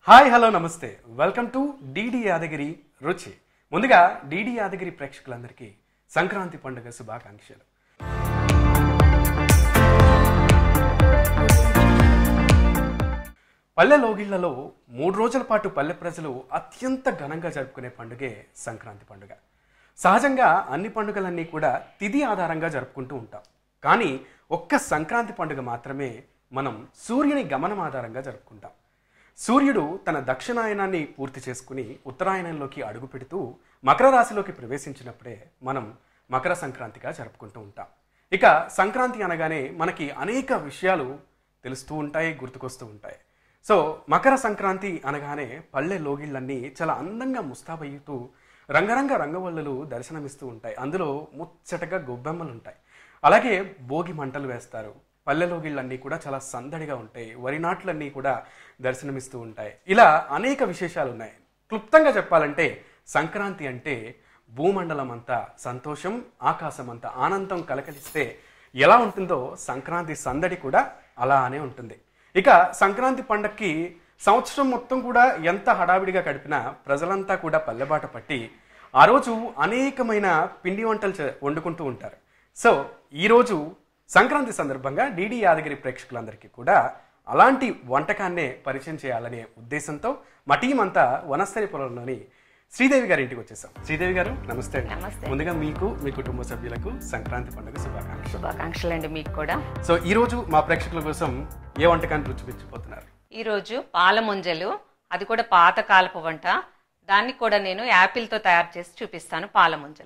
Hi hello namaste welcome to DD Yadagiri రుచి ముందుగా DD Yadagiri ప్రేక్షకులందరికీ సంక్రాంతి పండుగ శుభాకాంక్షలు పల్లె లోగిళ్లలో మూడు రోజుల పాటు పల్లె ప్రజలు అత్యంత ఘనంగా జరుపుకునే పండుగే సంక్రాంతి పండుగ సహజంగా అన్ని పండుగలన్నీ కూడా తిథి ఆధారంగా జరుపుకుంటూ ఉంటాం కానీ ఒక్క సంక్రాంతి పండుగ మాత్రమే మనం సూర్యుని గమనం ఆధారంగా జరుపుకుంటాం సూర్యుడు తన దక్షిణాయనాన్ని పూర్తి చేసుకుని ఉత్తరాయణంలోకి అడుగు పెడుతూ మకర రాశిలోకి ప్రవేశించినప్పుడే మనం మకర సంక్రాంతిగా జరుపుకుంటూ ఉంటాం ఇక సంక్రాంతి అనగానే మనకి అనేక విషయాలు తెలుస్తూ ఉంటాయి గుర్తుకొస్తూ ఉంటాయి సో మకర సంక్రాంతి అనగానే పల్లె లోగిళ్ళన్నీ చాలా అందంగా ముస్తాబయ్యుతూ రంగరంగ రంగవల్లులు దర్శనమిస్తూ ఉంటాయి అందులో ముచ్చటగా గొబ్బెమ్మలు ఉంటాయి అలాగే భోగి మంటలు వేస్తారు పల్లె లోగిళ్ళన్నీ కూడా చాలా సందడిగా ఉంటాయి వరి నాట్లన్నీ కూడా దర్శనమిస్తూ ఉంటాయి ఇలా అనేక విశేషాలు ఉన్నాయి క్లుప్తంగా చెప్పాలంటే సంక్రాంతి అంటే భూమండలం అంతా సంతోషం ఆకాశం అంతా ఆనందం కలకలిస్తే ఎలా ఉంటుందో సంక్రాంతి సందడి కూడా అలానే ఉంటుంది ఇక సంక్రాంతి పండక్కి సంవత్సరం మొత్తం కూడా ఎంత హడావిడిగా గడిపినా ప్రజలంతా కూడా పల్లెబాట పట్టి ఆ రోజు అనేకమైన పిండి వంటలు చే- వండుకుంటూ ఉంటారు సో ఈరోజు సంక్రాంతి సందర్భంగా డిడి యాదగిరి ప్రేక్షకులందరికీ కూడా అలాంటి వంటకాన్నే పరిచయం చేయాలనే ఉద్దేశంతో మా టీం అంతా వనస్థలిపురంలోని శ్రీదేవి గారి ఇంటికి వచ్చేసాం శ్రీదేవి గారు నమస్తే అండి. నమస్తే. ముందుగా మీకు మీ కుటుంబ సభ్యులకు సంక్రాంతి పండుగ శుభాకాంక్షలు శుభాకాంక్షలు అండి మీకు కూడా సో ఈ రోజు మా ప్రేక్షకుల కోసం ఏ వంటకాన్ని రుచిపించబోతున్నారు ఈరోజు పాల ముంజలు అది కూడా పాత కాలపు వంట దాన్ని కూడా నేను యాపిల్తో తయారు చేసి చూపిస్తాను పాల ముంజలు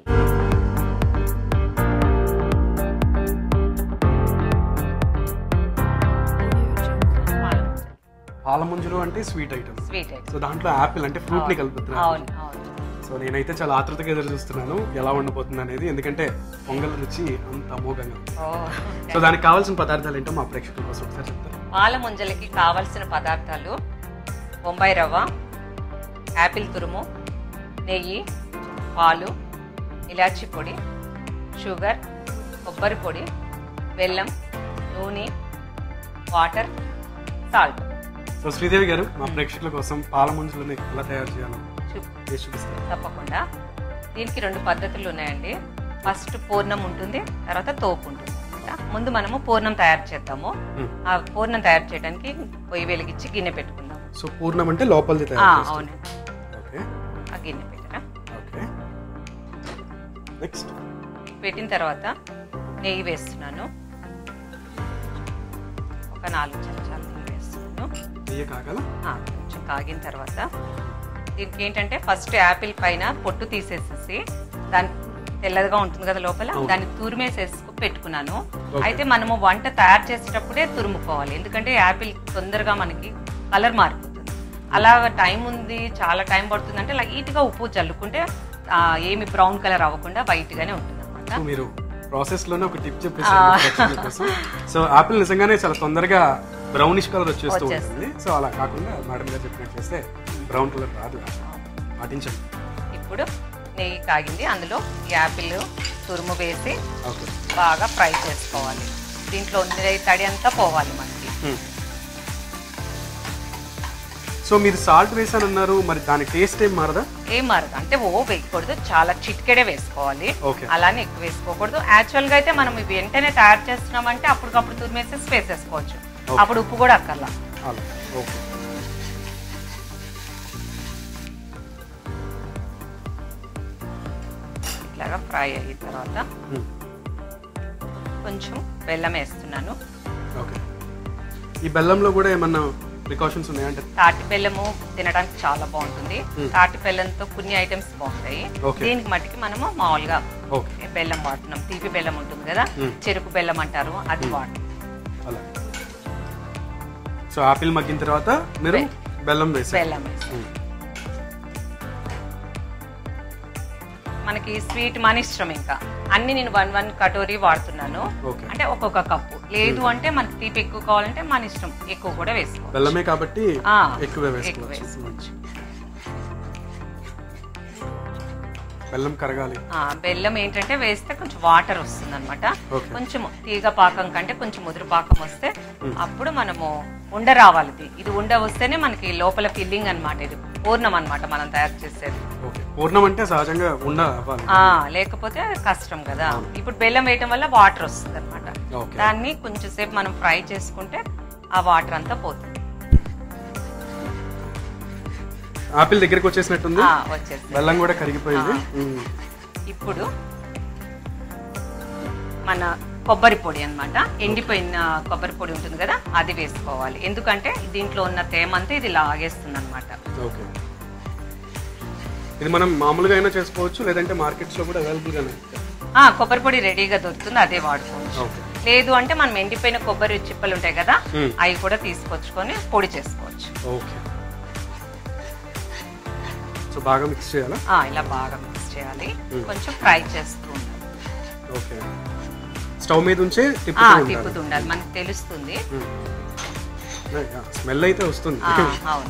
పాల ముంజలు పాల ముంజలు అంటే sweet item sweet item so దాంట్లో యాపిల్ అంటే ఫ్రూట్ ని కలుపుతున్నారు అవును అవును సో నేనైతే చాలా ఆతృతగా ఎదురు చూస్తున్నాను ఎలా ఉండబోతుంది అనేది ఎందుకంటే పొంగల్ రుచి అంత అమోఘంగా ఉంది. ఓ. సో దానికి కావాల్సిన పదార్థాలు ఏంటో మా ప్రేక్షకుల కోసం ఒకసారి చెప్తారు పాల ముంజలకి కావలసిన పదార్థాలు బొంబాయి రవ్వ యాపిల్ తురుము నెయ్యి పాలు ఇలాచి పొడి షుగర్ కొబ్బరి పొడి బెల్లం నూనె వాటర్ సాల్ట్ సో శ్రీదేవి గారు మా ప్రేక్షకుల కోసం పాల ముంజలని ఎలా తయారు చేయాలో చూ చేసి చూపిస్తారు తప్పకుండా దీనికి రెండు పద్ధతులు ఉన్నాయండి ఫస్ట్ పూర్ణం ఉంటుంది తర్వాత తోపు ఉంటుంది అన్నమాట. ముందు మనము పూర్ణం తయారు చేద్దాము Hmm. ఆ పూర్ణం తయారు చేయడానికి పొయ్యి వెలిగించి గిన్నె పెట్టుకుందాం సో పూర్ణం అంటే లోపలిది ఆ, తయారు చేస్తారు అవునండి ఓకే ఆ గిన్నె పెట్టరా ఓకే నెక్స్ట్ పెట్టిన తర్వాత నెయ్యి వేస్తున్నాను ఒక నాలుగు చెంచాలు నెయ్యి వేస్తున్నాను నెయ్యి కాగల ఆ, కొంచెం కాగిన తర్వాత దీనికి ఏంటంటే ఫస్ట్ యాపిల్ పైన పొట్టు తీసేసేసి దాని తెల్లదిగా ఉంటుంది కదా లోపల అవును. దాన్ని తురిమేసేసి పెట్టుకున్నాను Okay. అయితే మనము వంట తయారు చేసేటప్పుడే తురుముకోవాలి ఎందుకంటే యాపిల్ తొందరగా మనకి కలర్ మారిపోతుంది అలాగ టైం ఉంది చాలా టైం పడుతుంది అంటే లైట్ గా ఉప్పు చల్లుకుంటే ఆ, ఏమి బ్రౌన్ కలర్ అవ్వకుండా వైట్ గానే ఉంటుంది అనమాట సో మీరు ప్రాసెస్ లోనే ఒక టిప్ చెప్పేసారు మా ప్రేక్షకుల కోసం సో ఆపిల్ నిజంగానే చాలా తొందరగా బ్రౌనిష్ కలర్ వచ్చేస్తూ వచ్చేస్తుంది. ఉంటుంది సో అలా కాకుండా మేడం గారు చెప్పినట్టు చేస్తే బ్రౌన్ కలర్ రాదు పాటించండి ఇప్పుడు నెయ్యి కాగింది అందులో యాపిల్ తురుము వేసి ఓకే బాగా ఫ్రై చేసుకోవాలి దీంట్లో ఉండే తడి అంతా పోవాలి మనకి సో మీరు సాల్ట్ వేసానన్నారు మరి దాని టేస్ట్ ఏం మారదా ఏం మారదు అంటే ఓ వేయకూడదు చాలా చిటికెడే వేసుకోవాలి ఓకే అలానే ఎక్కువ వేసుకోకూడదు యాక్చువల్ గా అయితే మనం ఇవి వెంటనే తయారు చేస్తున్నామంటే అప్పటికప్పుడు తురిమేసేసి వేసేసుకోవచ్చు Okay. అప్పుడు ఉప్పు కూడా అక్కర్లా అలా ఓకే ఇట్లాగా ఫ్రై అయిన తర్వాత కొంచెం బెల్లం వేస్తున్నాను ఓకే ఈ బెల్లంలో కూడా ఏమన్నా ప్రికాషన్స్ ఉన్నాయంటే తాటి బెల్లము తినడానికి చాలా బాగుంటుంది Hmm. తాటి బెల్లంతో కొన్ని ఐటమ్స్ బాగుంటాయి Okay. దీనికి మట్టికి మనము మామూలుగా ఓకే బెల్లం వాడుతున్నాం తీపి బెల్లం ఉంటుంది కదా Hmm. చెరుకు బెల్లం అంటారు అది వాడు అలా సో ఆపిల్ మగ్గిన తర్వాత మీరు బెల్లం వేసారు బెల్లం వేసి మ్మ్. మనకి స్వీట్ మన ఇష్టం ఇంకా అన్ని నేను వన్ వన్ కటోరీ వాడుతున్నాను ఓకే అంటే ఒక్కొక్క కప్పు లేదు అంటే మనకి తీపి ఎక్కువ కావాలంటే మన ఇష్టం ఎక్కువ కూడా వేసుకో బెల్లమే కాబట్టి ఆ, ఎక్కువే ఎక్కువ వేసుకోవచ్చు వేసుకోవచ్చు బెల్లం కరగాలి ఆ, బెల్లం ఏంటంటే వేస్తే కొంచెం వాటర్ వస్తుంది అనమాట Okay. కొంచెం తీగ పాకం కంటే కొంచెం ముదురు పాకం వస్తే అప్పుడు మనము ఉండ రావాలి ఇది. ఇది ఉండ వస్తేనే మనకి లోపల ఫిల్లింగ్ అన్నమాట ఇది పూర్ణం అన్నమాట మనం తయారు చేసేది ఓకే పూర్ణం అంటే సహజంగా ఉండ అవ్వాలి ఆ లేకపోతే కష్టం కదా ఇప్పుడు బెల్లం వేయటం వల్ల వాటర్ వస్తుంది అనమాట ఓకే దాన్ని కొంచెం సేపు మనం ఫ్రై చేసుకుంటే ఆ వాటర్ అంతా పోతుంది ఆపిల్ దగ్గరికి వచ్చేసినట్టుంది ఆ, వచ్చేస్తుంది బెల్లం కూడా కరిగిపోయింది ఉమ్. ఇప్పుడు మన కొబ్బరి పొడి అన్నమాట ఎండిపోయిన కొబ్బరి పొడి ఉంటుంది కదా అది వేసుకోవాలి ఎందుకంటే దీంట్లో ఉన్న తేమ అంతా ఇది లాగేస్తుంది అనమాట ఓకే ఇది మనం మామూలుగా అయినా చేసుకోవచ్చు లేదంటే మార్కెట్స్ లో కూడా అవైలబుల్ గానే ఉంటాయి. కొబ్బరి పొడి రెడీగా దొరుకుతుంది అదే వాడుకోవచ్చు ఓకే లేదు అంటే మనం ఎండిపోయిన కొబ్బరి చిప్పలు ఉంటాయి కదా మ్మ్. అవి కూడా తీసుకొచ్చుకొని పొడి చేసుకోవచ్చు ఓకే సో బాగా మిక్స్ చేయాలా ఆ, ఇలా బాగా మిక్స్ చేయాలి కొంచెం ఫ్రై చేస్తూ ఉండాలి ఓకే స్టవ్ మీద ఉంచే ఆ, తిప్పుతూ ఉండాలి తిప్పుతూ ఉండాలి మనకు తెలుస్తుంది స్మెల్ అయితే వస్తుంది ఆ, అవును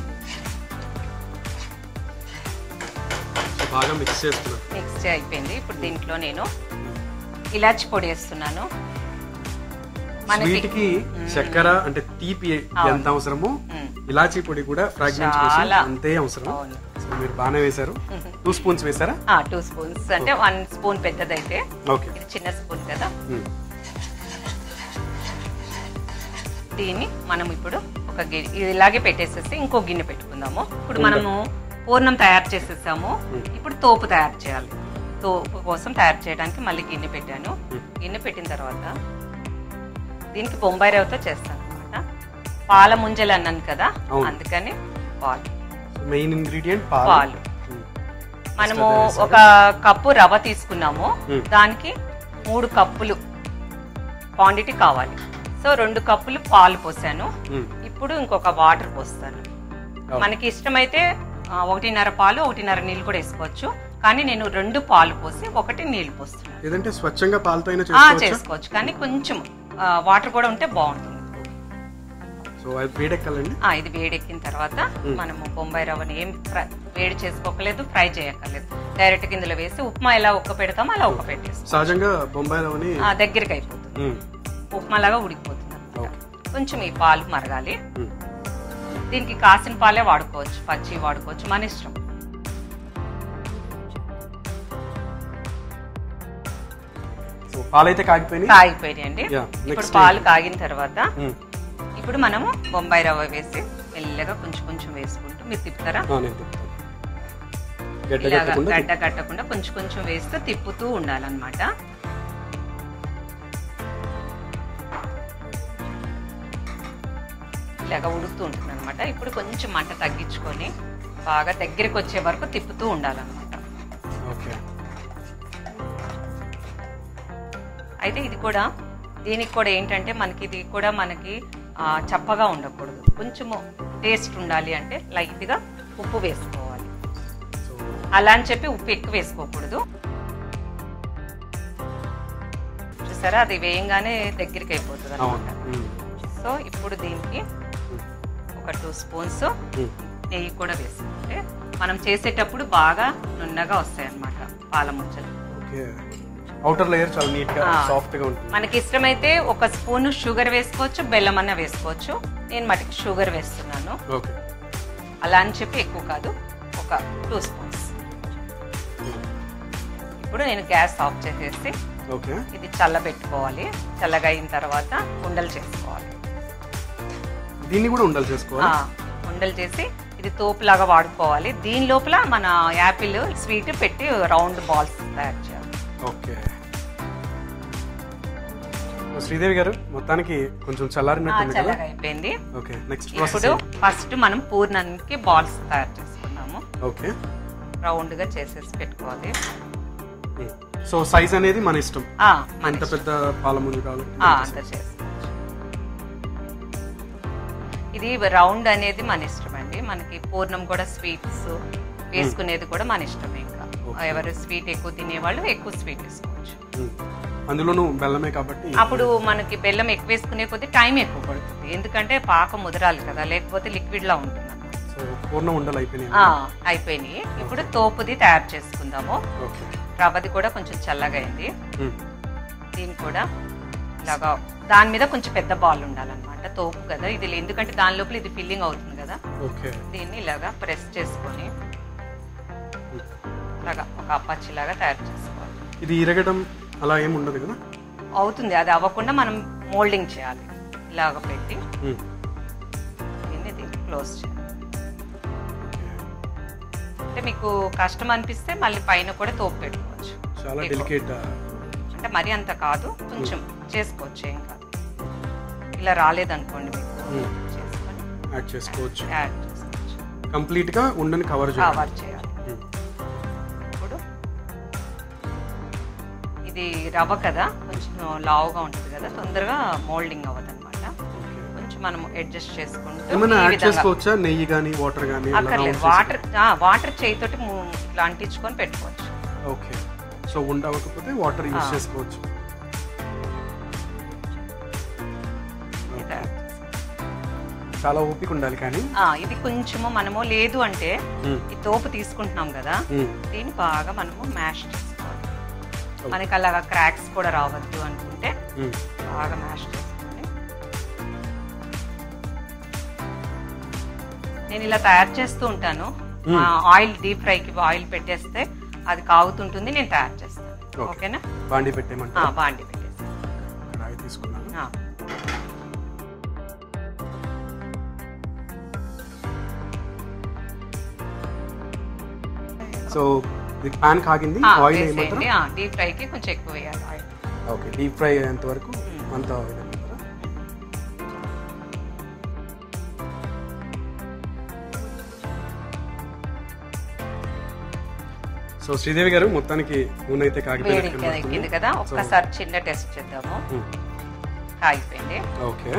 సో బాగా మిక్స్ చేస్తున్నాం మిక్స్ అయిపోయింది ఇప్పుడు దీంట్లో నేను ఇలాచి పొడి వేస్తున్నాను మనకి స్వీట్ కి చక్కెర అంటే తీపి ఎంత అవసరమో మ్మ్. ఇలాచీ పొడి కూడా ఫ్రాగ్రెన్స్ కోసం చాలా. అంతే అవసరం అవును సో మీరు బాగానే వేశారు టూ స్పూన్స్ వేశారా టూ స్పూన్స్ అంటే వన్ స్పూన్ పెద్దదైతే ఓకే ఇది చిన్న స్పూన్ కదా మ్మ్. దీన్ని మనం ఇప్పుడు ఒక గిన్నె ఇది ఇలాగే పెట్టేసేసి ఇంకో గిన్నె పెట్టుకుందాము ఇప్పుడు మనము పూర్ణం తయారు చేసేసాము ఇప్పుడు తోపు తయారు చేయాలి తోపు కోసం తయారు చేయడానికి మళ్ళీ గిన్నె పెట్టాను గిన్నె పెట్టిన తర్వాత దీనికి బొంబాయి రవ్వతో చేస్తాను అనమాట పాల ముంజలు అన్నాను కదా అవును. అందుకని పాలు మెయిన్ ఇంగ్రీడియంట్ పాలు పాలు మ్మ్. మనము ఒక కప్పు రవ్వ తీసుకున్నాము మ్మ్. దానికి మూడు కప్పులు క్వాంటిటీ కావాలి సో రెండు కప్పులు పాలు పోసాను మ్మ్. ఇప్పుడు ఇంకొక వాటర్ పోస్తాను అవును. మనకి ఇష్టమైతే ఆ, ఒకటిన్నర పాలు ఒకటిన్నర నీళ్ళు కూడా వేసుకోవచ్చు కానీ నేను రెండు పాలు పోసి ఒకటి నీళ్ళు పోస్తున్నాను లేదంటే స్వచ్ఛంగా పాలతో అయినా ఆ, చేసుకోవచ్చా చేసుకోవచ్చు కానీ కొంచెం వాటర్ కూడా ఉంటే బాగుంటుంది సో అది వేడెక్కాలండి ఆ, ఇది వేడెక్కిన తర్వాత మనము బొంబాయి రవ్వని ఏం ఫ్రై వేడి చేసుకోకలేదు ఫ్రై చేయక్కర్లేదు డైరెక్ట్ కిందలో వేసి ఉప్మా ఎలా ఉక్క పెడతామో అలా ఉక్క పెట్టేస్తాం సహజంగా బొంబాయి రవ్వని ఆ, దగ్గరికి అయిపోతుంది మ్మ్. ఉప్మా లాగా ఉడికిపోతుంది అన్నమాట. ఓకే కొంచెం ఈ పాలు మరగాలి మ్మ్. దీనికి కాసిన పాలే వాడుకోవచ్చు పచ్చి వాడుకోవచ్చు మన ఇష్టం సో పాలైతే కాగిపోయినాయి కాగిపోయినాయండి Yeah, ఇప్పుడు next పాలు కాగిన తర్వాత మ్మ్. ఇప్పుడు మనము బొంబాయి రవ్వ వేసి మెల్లగా కొంచెం కొంచెం వేసుకుంటూ మీరు తిప్పుతారా ఆ, నేను తిప్పుతాను. గడ్డ ఇలాగా కట్టకుండా గడ్డ కట్టకుండా కొంచెం కొంచెం వేస్తూ తిప్పుతూ ఉండాలన్నమాట ఇలాగా ఉడుకుతూ ఉంటుంది అనమాట ఇప్పుడు కొంచెం మంట తగ్గించుకొని బాగా దగ్గరికి వచ్చే వరకు తిప్పుతూ ఉండాలన్నమాట ఓకే అయితే ఇది కూడా దీనికి కూడా ఏంటంటే మనకి ఇది కూడా మనకి ఆ, చప్పగా ఉండకూడదు కొంచెము టేస్ట్ ఉండాలి అంటే లైట్గా ఉప్పు వేసుకోవాలి సో అలా అని చెప్పి ఉప్పు ఎక్కువ వేసుకోకూడదు చూసారా అది వేయంగానే దగ్గరికి అయిపోతుంది అవును అనమాట మ్మ్. సో ఇప్పుడు దీనికి ఒక టూ స్పూన్స్ మ్మ్. నెయ్యి కూడా వేసుకుంటే మనం చేసేటప్పుడు బాగా నున్నగా వస్తాయి అన్నమాట పాల ముంచలు ఓకే అవుటర్ లేయర్ చాలా నీట్ గా ఆ. సాఫ్ట్ గా ఉంటుంది మనకి ఇష్టమైతే ఒక స్పూన్ షుగర్ వేసుకోవచ్చు బెల్లం అన్న వేసుకోవచ్చు నేను మటుకు షుగర్ వేస్తున్నాను ఓకే అలా అని చెప్పి ఎక్కువ కాదు ఒక టూ స్పూన్స్ ఇప్పుడు నేను గ్యాస్ ఆఫ్ చేసేసి ఓకే ఇది చల్లబెట్టుకోవాలి చల్లగా అయిన తర్వాత ఉండలు చేసుకోవాలి దీన్ని కూడా ఉండాలి చేసుకోవాలి ఆ, ఉండలు చేసి ఇది తోపులాగా వాడుకోవాలి దీని లోపల మన యాపిల్ స్వీట్ పెట్టి రౌండ్ బాల్స్ తయారు చేయాలి ఓకే సో శ్రీదేవి గారు మొత్తానికి కొంచెం ఆ, చల్లారినట్టుంది కదా చల్లగా అయిపోయింది ఓకే నెక్స్ట్ ప్రాసెస్ ఇప్పుడు ఫస్ట్ మనం పూర్ణానికి బాల్స్ తయారు చేసుకున్నాము ఓకే రౌండ్ గా చేసేసి పెట్టుకోవాలి సో సైజ్ అనేది మన ఇష్టం ఆ, మన ఎంత పెద్ద పాల ముందు కావాలంటే ఆ, అంత అంత చేసుకోవచ్చు ఇది రౌండ్ అనేది మన ఇష్టం అండి మనకి పూర్ణం కూడా స్వీట్స్ వేసుకునేది కూడా మన ఇష్టమే ఇంకా ఎవరు స్వీట్ ఎక్కువ తినేవాళ్ళు ఎక్కువ స్వీట్ వేసుకోవచ్చు మ్మ్. అందులోనూ బెల్లమే కాబట్టి అప్పుడు మనకి బెల్లం ఎక్కువ వేసుకునే కొద్దీ టైం ఎక్కువ పడుతుంది ఎందుకంటే పాకం ముదరాలి కదా లేకపోతే లిక్విడ్ లా ఉంటుంది అన్నమాట. సో సో పూర్ణ ఉండలు అయిపోయినాయి ఆ, అయిపోయినాయి ఇప్పుడు తోపుది తయారు చేసుకుందాము ఓకే రవ్వది కూడా కొంచెం చల్లగా అయింది మ్మ్. దీన్ని కూడా ఇలాగా దాని మీద కొంచెం పెద్ద బాల్ ఉండాలన్నమాట తోపు కదా ఇది ఎందుకంటే దాని లోపల ఇది ఫిల్లింగ్ అవుతుంది కదా ఓకే దీన్ని ఇలాగా ప్రెస్ చేసుకొని ఇలాగా ఒక అప్పాచి లాగా తయారు చేసుకోవాలి ఇది ఇరగడం అలా ఏమి ఉండదు కదా అవుతుంది అది అవ్వకుండా మనం మోల్డింగ్ చేయాలి ఇలాగ పెట్టి మ్మ్. దీన్ని దీన్ని క్లోజ్ చేయాలి అంటే మీకు కష్టం అనిపిస్తే మళ్ళీ పైన కూడా తోపు పెట్టుకోవచ్చు చాలా డెలికేట్ అంటే మరీ అంత కాదు కొంచెం చేసుకోవచ్చు ఏం కాదు ఇలా రాలేదనుకోండి మీకు మ్మ్. చేసుకొని యాడ్ చేసుకోవచ్చు యాడ్ చేసుకోవచ్చు కంప్లీట్ గా ఉండని కవర్ చేయాలి కవర్ చేయాలి మ్మ్. ఇప్పుడు ఇది రవ్వ కదా కొంచెం లావుగా ఉంటుంది కదా తొందరగా మోల్డింగ్ అవ్వదు అనమాట ఓకే. కొంచెం మనం అడ్జస్ట్ చేసుకుంటూ ఏమైనా ఈ యాడ్ విధంగా చేసుకోవచ్చా నెయ్యి కానీ వాటర్ కానీ అక్కర్లేదు వాటర్ వాటర్ చేయితోటి ము- ఇట్లా అంటించుకొని పెట్టుకోవచ్చు ఓకే సో ఉండవకపోతే వాటర్ యూస్ చేసుకోవచ్చు ఇది చాలా ఓపిక ఉండాలి కానీ ఆ, ఇది కొంచెము మనము లేదు అంటే మ్మ్. ఈ తోపు తీసుకుంటున్నాం కదా మ్మ్. దీన్ని బాగా మనము మ్యాష్ చేసుకోవాలి మనకి అలాగా క్రాక్స్ కూడా రావద్దు అనుకుంటే మ్మ్. బాగా మ్యాష్ చేసుకొని నేను ఇలా తయారు చేస్తూ ఉంటాను ఆ, ఆయిల్ డీప్ ఫ్రైకి ఆయిల్ పెట్టేస్తే అది కాగుతుంటుంది నేను తయారు చేస్తాను Okay. ఓకేనా బాండి పెట్టేయమంటే ఆ, బాండి పెట్టేస్తాను కడాయి తీసుకున్నాను ఆ. సో ఇది పాన్ కాగింది ఆ, ఆయిల్ వేసేయండి ఏమంటారా డీప్ ఫ్రైకి కొంచెం ఎక్కువ వేయాలి ఆయిల్ ఓకే డీప్ ఫ్రై అయ్యేంత వరకు అంత ఆయిల్ ఏమంటారా సో శ్రీదేవి గారు మొత్తానికి నూనె అయితే వేడి కాగిపోయినట్టు కదా ఎక్కింది కదా ఒక్కసారి చిన్న టెస్ట్ చేద్దాము కాగిపోయింది ఓకే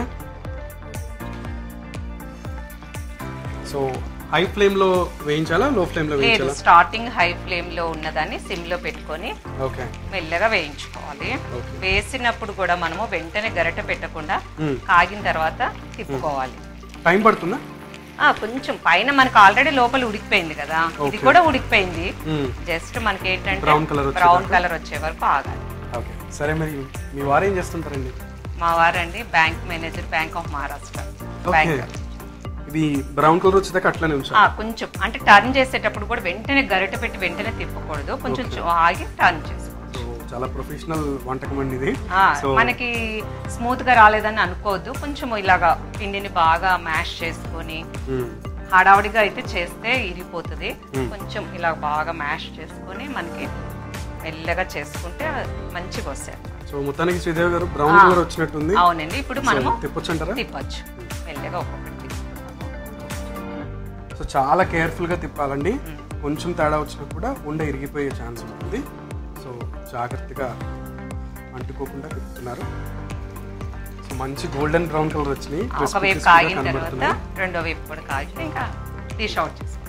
సో హై ఫ్లేమ్ లో వేయించాలా లో ఫ్లేమ్ లో లేదు వేయించాలా స్టార్టింగ్ హై ఫ్లేమ్ లో ఉన్నదాన్ని సిమ్ లో పెట్టుకొని ఓకే మెల్లగా వేయించుకోవాలి Okay. వేసినప్పుడు కూడా మనము వెంటనే గరిటె పెట్టకుండా Hmm. కాగిన తర్వాత తిప్పుకోవాలి టైం పడుతుందా ఆ, కొంచెం పైన మనకు ఆల్రెడీ లోపల ఉడికిపోయింది కదా ఇది కూడా ఉడికిపోయింది మ్మ్. జస్ట్ మనకి ఏంటంటే Brown colour వచ్చే బ్రౌన్ కలర్ వచ్చే వరకు ఆగాలి ఓకే సరే మరి మీ వారు ఏం చేస్తుంటారండి మా వారండి bank manager bank of Maharashtra okay bank ఇది బ్రౌన్ కలర్ వచ్చేదాకా అట్లనే ఉంచాలి ఆ, కొంచెం అంటే టర్న్ చేసేటప్పుడు కూడా వెంటనే గరిటె పెట్టి వెంటనే తిప్పకూడదు కొంచెం చూ- ఆగి టర్న్ చేసుకోవాలి సో చాలా ప్రొఫెషనల్ వంటకం అండి ఇది ఆ, సో మనకి స్మూత్ గా రాలేదని అనుకోవద్దు కొంచెం ఇలాగా పిండిని బాగా మ్యాష్ చేసుకొని మ్మ్. హడావుడిగా అయితే చేస్తే ఇరిగిపోతుంది కొంచెం ఇలా బాగా మ్యాష్ చేసుకొని మనకి మెల్లగా చేసుకుంటే మంచిగా వస్తాయి సో మొత్తానికి శ్రీదేవి గారు బ్రౌన్ కలర్ వచ్చినట్టుంది అవునండి ఇప్పుడు మనము తిప్పొచ్చు అంటారా తిప్పచ్చు మెల్లగా ఒక్కొక్కటి తిప్పుకుందాము. సో చాలా కేర్ఫుల్ గా తిప్పాలండి కొంచెం తేడా వచ్చినా కూడా ఉండ ఇరిగిపోయే ఛాన్స్ ఉంటుంది సో జాగ్రత్తగా అంటుకోకుండా తిప్పుతున్నారు సో మంచి గోల్డెన్ బ్రౌన్ కలర్ వచ్చినాయి ఆ, Crispy ఒకవైపు crispy గా కాగిన తర్వాత కనబడుతున్నాయి. రెండో వైపు కూడా కాగి ఇంకా డిష్ అవుట్ చేసుకుంటాం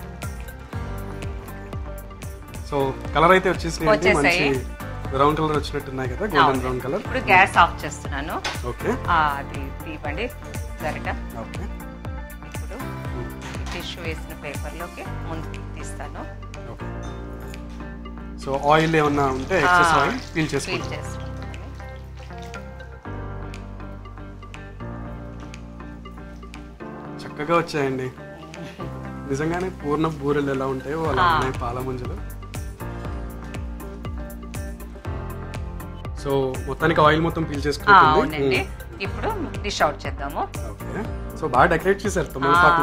సో కలర్ అయితే వచ్చేసినాయి మంచి వచ్చేసాయి. బ్రౌన్ కలర్ వచ్చినట్టున్నాయి కదా గోల్డెన్ బ్రౌన్ కలర్ ఇప్పుడు గ్యాస్ ఆఫ్ చేస్తున్నాను ఓకే ఆ, అది తీపండి గరిట ఓకే ఇప్పుడు టిష్యూ వేసిన పేపర్లోకి ముందుకి తీస్తాను ఓకే సో ఆయిల్ ఏమన్నా ఉంటే ఎక్సెస్ ఆయిల్ పీల్ ఫీల్ చేసుకోండి చేస్తున్నాను చక్కగా వచ్చాయండి నిజంగానే పూర్ణ బూరెలు ఎలా ఉంటాయో అలా ఆ. ఉన్నాయి పాల ముంజలు సో మొత్తానికి ఆయిల్ మొత్తం పీల్ ఆ, చేసుకుంటుంది అవునండి ఇప్పుడు డిష్ అవుట్ చేద్దాము ఓకే సో బాగా డెకరేట్ చేశారు తమలపాకు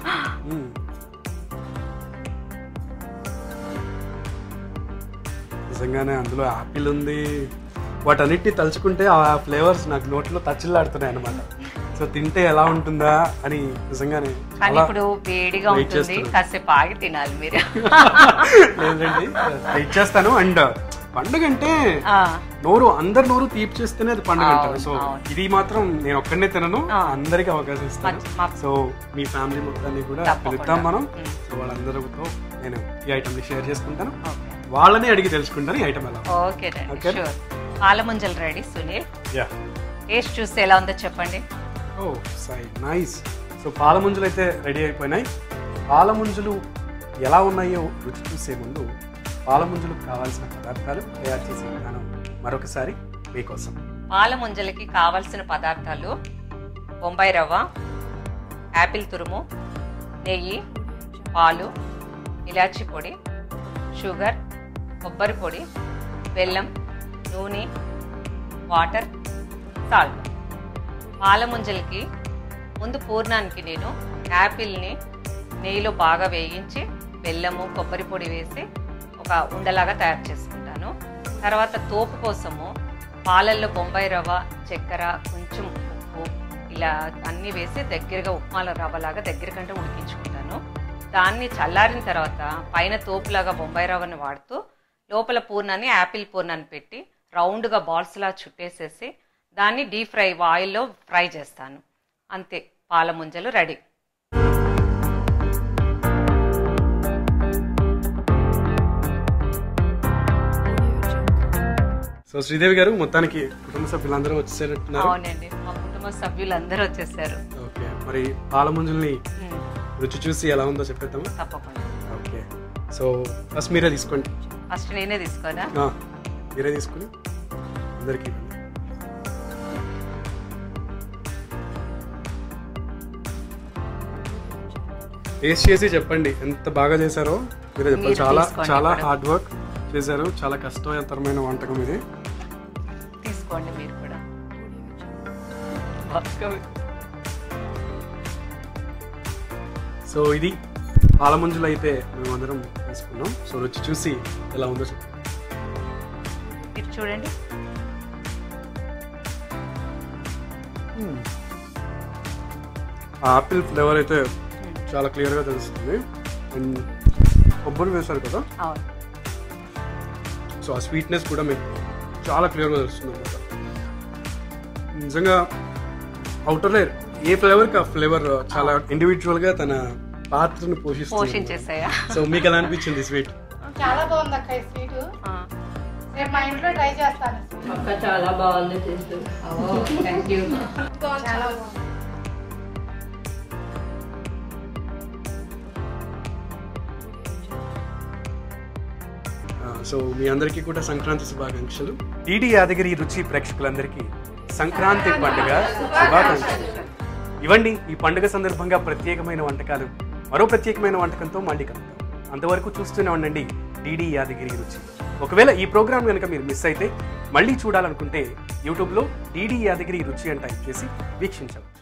నిజంగానే అందులో యాపిల్ ఉంది వాటన్నిటిని తలుచుకుంటే ఆ ఫ్లేవర్స్ నాకు నోట్లో తచ్చిల్లాడుతున్నాయి అనమాట సో తింటే ఎలా ఉంటుందా అని నిజంగానే కానీ చాలా ఇప్పుడు వేడిగా Wait ఉంటుంది చేస్తున్నాను. కాసేపు ఆగి తినాలి మీరు లేదండి ఇచ్చేస్తాను అండ్ పండుగ అంటే ఆ, నోరు అందరు నోరు తీపి చేస్తేనే అది పండుగ అంటారు అవును, సో అవును. ఇది మాత్రం నేను ఒక్కడనే తినను ఆ. అందరికి అవకాశం ఇస్తాను మా- మా- సో మీ ఫ్యామిలీ మొత్తాన్ని కూడా తప్పకుండా. పిలుద్దాం మనం ఉమ్. సో వాళ్ళందరితో నేను ఈ ఐటమ్ ని షేర్ చేసుకుంటాను ఓకే వాళ్ళని అడిగి తెలుసుకుంటాను ఈ ఐటమ్ ఎలా ఓకే రండి Okay. షూర్ పాల ముంజలు రెడీ సునీల్ యా టేస్ట్ చూస్తే ఎలా ఉందో చెప్పండి ఓ సై నైస్ సో పాల ముంజలు అయితే రెడీ అయిపోయినాయి పాలముంజులు ఎలా ఉన్నాయో రుచి చూసే ముందు పాలముంజులకు కావాల్సిన పదార్థాలు తయారు చేసే విధానం మరొకసారి మీకోసం పాల ముంజలకి కావలసిన పదార్థాలు బొంబాయి రవ్వ యాపిల్ తురుము నెయ్యి పాలు ఇలాచీ పొడి షుగర్ కొబ్బరి పొడి బెల్లం నూనె వాటర్ సాల్ట్ పాల ముంజలకి ముందు పూర్ణానికి నేను యాపిల్ని నెయ్యిలో బాగా వేయించి బెల్లము కొబ్బరి పొడి వేసి ఒక ఉండలాగా తయారు చేసుకుంటాను తర్వాత తోపు కోసము పాలల్లో బొంబాయి రవ్వ చక్కెర కొంచెం ఉప్పు ఇలా అన్నీ వేసి దగ్గరగా ఉప్మాల రవ్వలాగా దగ్గర కంటే ఉడికించుకుంటాను దాన్ని చల్లారిన తర్వాత పైన తోపులాగా బొంబాయి రవ్వని వాడుతూ లోపల పూర్ణాన్ని యాపిల్ పూర్ణాన్ని పెట్టి రౌండ్గా బాల్స్లా చుట్టేసేసి దాన్ని డీప్ ఫ్రై ఆయిల్లో ఫ్రై చేస్తాను అంతే పాల ముంజలు రెడీ సో శ్రీదేవి గారు మొత్తానికి కుటుంబ సభ్యులందరూ వచ్చేసేటట్టున్నారు అవునండి మా కుటుంబ సభ్యులందరూ వచ్చేసారు ఓకే మరి పాలముంజుల్ని ఉమ్, రుచి చూసి ఎలా ఉందో చెప్పేద్దామా తప్పకుండా ఓకే సో ఫస్ట్ మీరే తీసుకోండి ఫస్ట్ నేనే తీసుకోనా ఆ, మీరే తీసుకుని అందరికీ ఇవ్వండి. టేస్ట్ చేసి చెప్పండి ఎంత బాగా చేశారో మీరే చెప్పండి మీరు చాలా తీసుకోండి చాలా ఇప్పుడు. హార్డ్ వర్క్ చేశారు చాలా కష్టతరమైన వంటకం ఇది తీసుకోండి మీరు కూడా బాగా సో ఇది పాలమంజులు అయితే మేమందరం తీసుకున్నాం సో రుచి చూసి ఎలా ఉందో చెప్పండి మీరు చూడండి ఆ ఆపిల్ ఫ్లేవర్ అయితే చాలా క్లియర్గా తెలుస్తుంది అండ్ కొబ్బరి వేశారు కదా అవును సో ఆ స్వీట్నెస్ కూడా మీకు చాలా క్లియర్గా తెలుస్తుంది అనమాట నిజంగా అవుటర్ లేయర్ ఏ ఫ్లేవర్కి ఆ ఫ్లేవర్ చాలా ఇండివిజువల్గా తన పాత్రను పోషిస్తుంది పోషించేసాయా సో మీకు ఎలా అనిపించింది స్వీట్ చాలా బాగుంది అక్క ఈ స్వీట్ ఆ. రేపు మా ఇంట్లో ట్రై చేస్తాను అక్క చాలా బాగుంది టేస్ట్ థ్యాంక్ యూ చాలా బాగుంది సో మీ అందరికీ కూడా సంక్రాంతి శుభాకాంక్షలు టీడీ యాదగిరి రుచి ప్రేక్షకులందరికీ సంక్రాంతి పండుగ శుభాకాంక్షలు ఇవ్వండి ఈ పండుగ సందర్భంగా ప్రత్యేకమైన వంటకాలు మరో ప్రత్యేకమైన వంటకంతో మళ్ళీ కలుద్దాం అంతవరకు చూస్తూనే ఉండండి టీడీ యాదగిరి రుచి ఒకవేళ ఈ ప్రోగ్రామ్ కనుక మీరు మిస్ అయితే మళ్ళీ చూడాలనుకుంటే యూట్యూబ్లో టీడీ యాదగిరి రుచి అని టైప్ చేసి వీక్షించవచ్చు